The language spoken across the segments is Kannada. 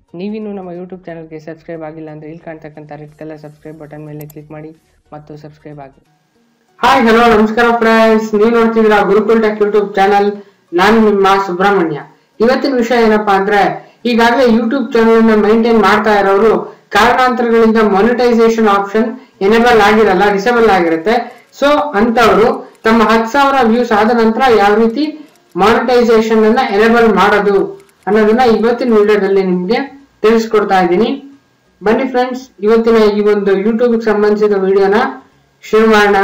ನೀವಿನ್ನೂ ನಮ್ಮ ಯೂಟ್ಯೂಬ್ ಚಾನಲ್ಗೆ ಸಬ್ಸ್ಕ್ರೈಬ್ ಆಗಿಲ್ಲ ಅಂದರೆ ಇಲ್ಲಿ ಕಾಣ್ತಕ್ಕಂಥ ರೆಡ್ ಕಲರ್ ಸಬ್ಸ್ಕ್ರೈಬ್ ಬಟನ್ ಮೇಲೆ ಕ್ಲಿಕ್ ಮಾಡಿ ಮತ್ತು ಸಬ್ಸ್ಕ್ರೈಬ್ ಆಗಿ ಹಾಯ್ ಹಲೋ ನಮಸ್ಕಾರ ಫ್ರೆಂಡ್ಸ್ ನೀವು ನೋಡ್ತಿದ್ದೀರಾ ಗುರುಕುಲ್ ಟೆಕ್ ಯೂಟ್ಯೂಬ್ ಚಾನಲ್ ನಾನು ನಿಮ್ಮ ಸುಬ್ರಹ್ಮಣ್ಯ ಇವತ್ತಿನ ವಿಷಯ ಏನಪ್ಪಾ ಅಂದ್ರೆ ಈಗಾಗಲೇ ಯೂಟ್ಯೂಬ್ ಚಾನಲ್ ಅನ್ನ ಮೇಂಟೈನ್ ಮಾಡ್ತಾ ಇರೋರು ಕಾರಣಾಂತರಗಳಿಂದ ಮಾನಿಟೈಸೇಷನ್ ಆಪ್ಷನ್ ಎನೇಬಲ್ ಆಗಿರಲ್ಲ ಡಿಸೇಬಲ್ ಆಗಿರುತ್ತೆ ಸೊ ಅಂತವರು ತಮ್ಮ ಹತ್ತು ಸಾವಿರ ವ್ಯೂಸ್ ಆದ ನಂತರ ಯಾವ ರೀತಿ ಮಾನಿಟೈಸೇಷನ್ ಅನ್ನ ಎನೇಬಲ್ ಮಾಡೋದು ಅನ್ನೋದನ್ನ ಇವತ್ತಿನ ವಿಡಿಯೋದಲ್ಲಿ ನಿಮ್ಗೆ ತಿಳಿಸ್ಕೊಡ್ತಾ ಇದ್ದೀನಿ ಬನ್ನಿ ಫ್ರೆಂಡ್ಸ್ ಇವತ್ತಿನ ಈ ಒಂದು ಯೂಟ್ಯೂಬ್ ಸಂಬಂಧಿಸಿದ ವಿಡಿಯೋನ ಶುರು ಮಾಡೋಣ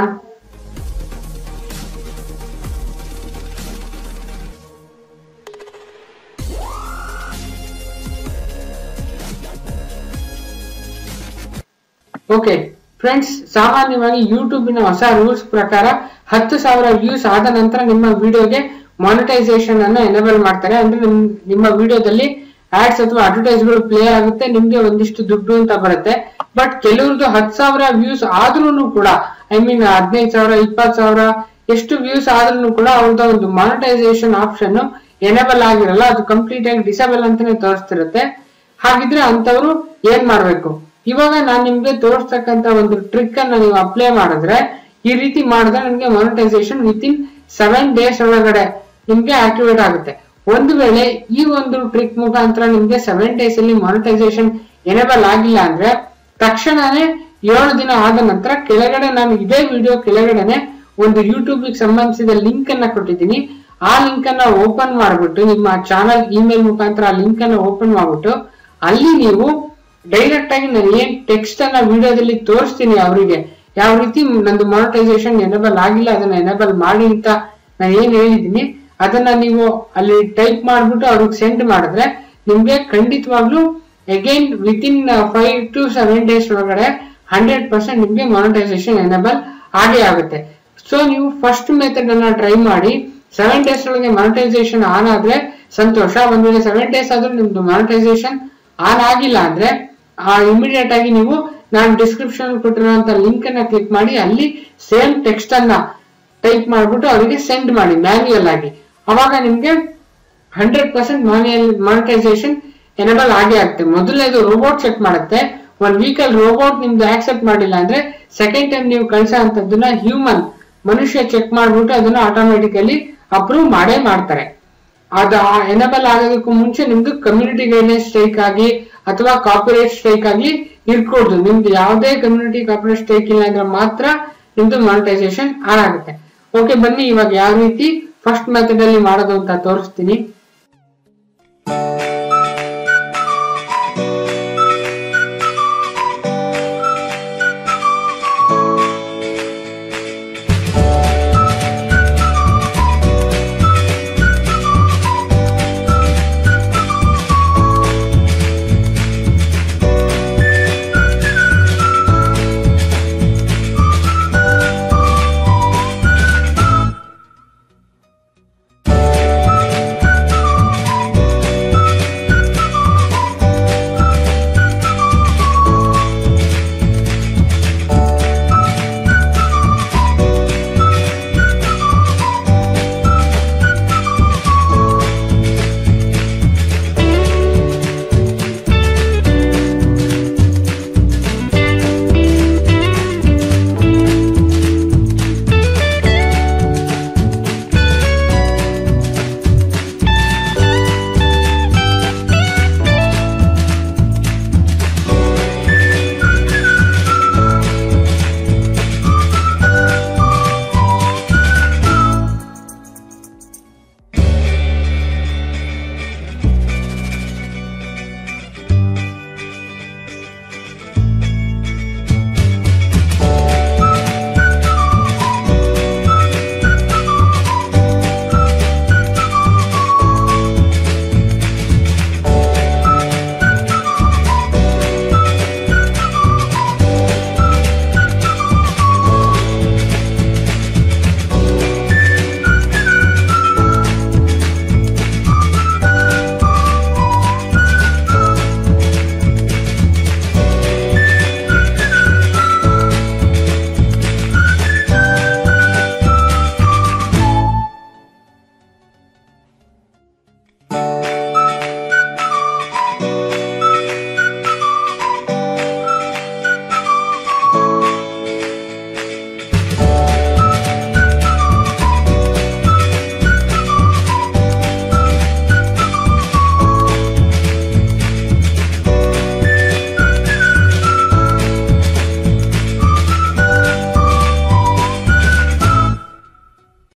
ಓಕೆ ಫ್ರೆಂಡ್ಸ್ ಸಾಮಾನ್ಯವಾಗಿ ಯೂಟ್ಯೂಬಿನ ಹೊಸ ರೂಲ್ಸ್ ಪ್ರಕಾರ ಹತ್ತು ಸಾವಿರ ವ್ಯೂಸ್ ಆದ ನಂತರ ನಿಮ್ಮ ವಿಡಿಯೋಗೆ ಮಾನಿಟೈಸೇಷನ್ ಅನ್ನ ಎನೇಬಲ್ ಮಾಡ್ತಾರೆ ಅಂದ್ರೆ ನಿಮ್ ನಿಮ್ಮ ವಿಡಿಯೋದಲ್ಲಿ ಆಡ್ಸ್ ಅಥವಾ ಅಡ್ವರ್ಟೈಸ್ ಗಳು ಪ್ಲೇ ಆಗುತ್ತೆ ನಿಮ್ಗೆ ಒಂದಿಷ್ಟು ದುಡ್ಡು ಅಂತ ಬರುತ್ತೆ ಬಟ್ ಕೆಲವ್ರದ್ದು ಹತ್ತು ಸಾವಿರ ವ್ಯೂಸ್ ಆದ್ರೂ ಕೂಡ ಐ ಮೀನ್ ಹದಿನೈದು ಸಾವಿರ ಇಪ್ಪತ್ತು ಸಾವಿರ ಎಷ್ಟು ವ್ಯೂಸ್ ಆದ್ರೂ ಕೂಡ ಅವ್ರದ್ದು ಒಂದು ಮಾನಿಟೈಸೇಷನ್ ಆಪ್ಷನ್ ಎನೇಬಲ್ ಆಗಿರಲ್ಲ ಅದು ಕಂಪ್ಲೀಟ್ ಆಗಿ ಡಿಸೇಬಲ್ ಅಂತಾನೆ ತೋರಿಸ್ತಿರುತ್ತೆ ಹಾಗಿದ್ರೆ ಅಂತವ್ರು ಏನ್ ಮಾಡ್ಬೇಕು ಇವಾಗ ನಾನ್ ನಿಮ್ಗೆ ತೋರಿಸ್ತಕ್ಕಂತ ಒಂದು ಟ್ರಿಕ್ ಅನ್ನ ನೀವು ಅಪ್ಲೈ ಮಾಡಿದ್ರೆ ಈ ರೀತಿ ಮಾಡಿದ್ರೆ ನಿಮ್ಗೆ monetisation within seven days ಒಳಗಡೆ ನಿಮ್ಗೆ ಆಕ್ಟಿವೇಟ್ ಆಗುತ್ತೆ ಒಂದು ವೇಳೆ ಈ ಒಂದು ಟ್ರಿಕ್ ಮುಖಾಂತರ ನಿಮ್ಗೆ ಸೆವೆನ್ ಡೇಸ್ ಅಲ್ಲಿ ಮಾನಿಟೈಸೇಷನ್ ಎನೇಬಲ್ ಆಗಿಲ್ಲ ಅಂದ್ರೆ ತಕ್ಷಣನೇ ಏಳು ದಿನ ಆದ ನಂತರ ಕೆಳಗಡೆ ನಾನು ಇದೇ ವಿಡಿಯೋ ಕೆಳಗಡೆನೆ ಒಂದು ಯೂಟ್ಯೂಬ್ ಸಂಬಂಧಿಸಿದ ಲಿಂಕ್ ಅನ್ನ ಕೊಟ್ಟಿದ್ದೀನಿ ಆ ಲಿಂಕ್ ಅನ್ನ ಓಪನ್ ಮಾಡ್ಬಿಟ್ಟು ನಿಮ್ಮ ಚಾನಲ್ ಇಮೇಲ್ ಮುಖಾಂತರ ಆ ಲಿಂಕ್ ಅನ್ನ ಓಪನ್ ಮಾಡ್ಬಿಟ್ಟು ಅಲ್ಲಿ ನೀವು ಡೈರೆಕ್ಟ್ ಆಗಿ ನಾನು ಏನ್ ಟೆಕ್ಸ್ಟ್ ಅನ್ನ ವಿಡಿಯೋದಲ್ಲಿ ತೋರಿಸ್ತೀನಿ ಅವರಿಗೆ ಯಾವ ರೀತಿ ನಂದು ಮಾನಿಟೈಸೇಷನ್ ಎನೇಬಲ್ ಆಗಿಲ್ಲ ಅದನ್ನ ಎನೇಬಲ್ ಮಾಡಿ ಅಂತ ನಾನು ಏನ್ ಹೇಳಿದೀನಿ ಅದನ್ನ ನೀವು ಅಲ್ಲಿ ಟೈಪ್ ಮಾಡ್ಬಿಟ್ಟು ಅವ್ರಿಗೆ ಸೆಂಡ್ ಮಾಡಿದ್ರೆ ನಿಮ್ಗೆ ಖಂಡಿತವಾಗ್ಲೂ again within five to seven days ಒಳಗಡೆ ಹಂಡ್ರೆಡ್ ಪರ್ಸೆಂಟ್ ನಿಮ್ಗೆ ಮಾನಿಟೈಸೇಷನ್ ಎನೇಬಲ್ ಆಗೇ ಆಗುತ್ತೆ ಸೊ ನೀವು ಫಸ್ಟ್ ಮೆಥಡ್ ಅನ್ನ ಟ್ರೈ ಮಾಡಿ ಸೆವೆನ್ ಡೇಸ್ ಒಳಗೆ ಮಾನಿಟೈಸೇಷನ್ ಆನ್ ಆದ್ರೆ ಸಂತೋಷ ಒಂದ್ ವೇಳೆ ಸೆವೆನ್ ಡೇಸ್ ಆದ್ರೂ ನಿಮ್ದು ಮಾನಿಟೈಸೇಷನ್ ಆನ್ ಆಗಿಲ್ಲ ಅಂದ್ರೆ ಇಮಿಡಿಯೇಟ್ ಆಗಿ ನೀವು ನಾನು ಡಿಸ್ಕ್ರಿಪ್ಷನ್ ಕೊಟ್ಟಿರುವಂತ ಲಿಂಕ್ ಅನ್ನ ಕ್ಲಿಕ್ ಮಾಡಿ ಅಲ್ಲಿ ಸೇಮ್ ಟೆಕ್ಸ್ಟ್ ಅನ್ನ ಟೈಪ್ ಮಾಡ್ಬಿಟ್ಟು ಅವರಿಗೆ ಸೆಂಡ್ ಮಾಡಿ ಮ್ಯಾನ್ಯುಯಲ್ ಆಗಿ ಅವಾಗ ನಿಮ್ಗೆ hundred percent manual monetisation enable ಆಗೇ ಆಗುತ್ತೆ ಮೊದಲನೇದು ರೋಬೋಟ್ ಚೆಕ್ ಮಾಡುತ್ತೆ ಒಂದ್ ವೀಕಲ್ ರೋಬೋಟ್ ನಿಮ್ದು ಆಕ್ಸೆಪ್ಟ್ ಮಾಡಿಲ್ಲ ಅಂದ್ರೆ ಸೆಕೆಂಡ್ ಟೈಮ್ ನೀವು ಕಳ್ಸೋ ಅಂತದನ್ನ ಹ್ಯೂಮನ್ ಮನುಷ್ಯ ಚೆಕ್ ಮಾಡ್ಬಿಟ್ಟು ಅದನ್ನ ಆಟೋಮೆಟಿಕಲಿ ಅಪ್ರೂವ್ ಮಾಡೇ ಮಾಡ್ತಾರೆ ಅದು ಎನೇಬಲ್ ಆಗೋದಕ್ಕೂ ಮುಂಚೆ ನಿಮ್ದು ಕಮ್ಯುನಿಟಿ ಗೈಡ್ಲೈನ್ ಸ್ಟ್ರೈಕ್ ಆಗಿ ಅಥವಾ ಕಾಪಿರೈಟ್ ಸ್ಟ್ರೈಕ್ ಆಗಿ ಇರ್ಕೊಡ್ದು ನಿಮ್ದು ಯಾವುದೇ ಕಮ್ಯುನಿಟಿ ಕಾಪಿರೈಟ್ ಸ್ಟ್ರೈಕ್ ಇಲ್ಲ ಅಂದ್ರೆ ಮಾತ್ರ ನಿಮ್ದು ಮಾನಿಟೈಸೇಷನ್ ಆನ್ ಆಗುತ್ತೆ ಓಕೆ ಬನ್ನಿ ಇವಾಗ ಯಾವ ರೀತಿ ಫಸ್ಟ್ ಮೆಥಡ್ ಅಲ್ಲಿ ಮಾಡೋದು ಅಂತ ತೋರಿಸ್ತೀನಿ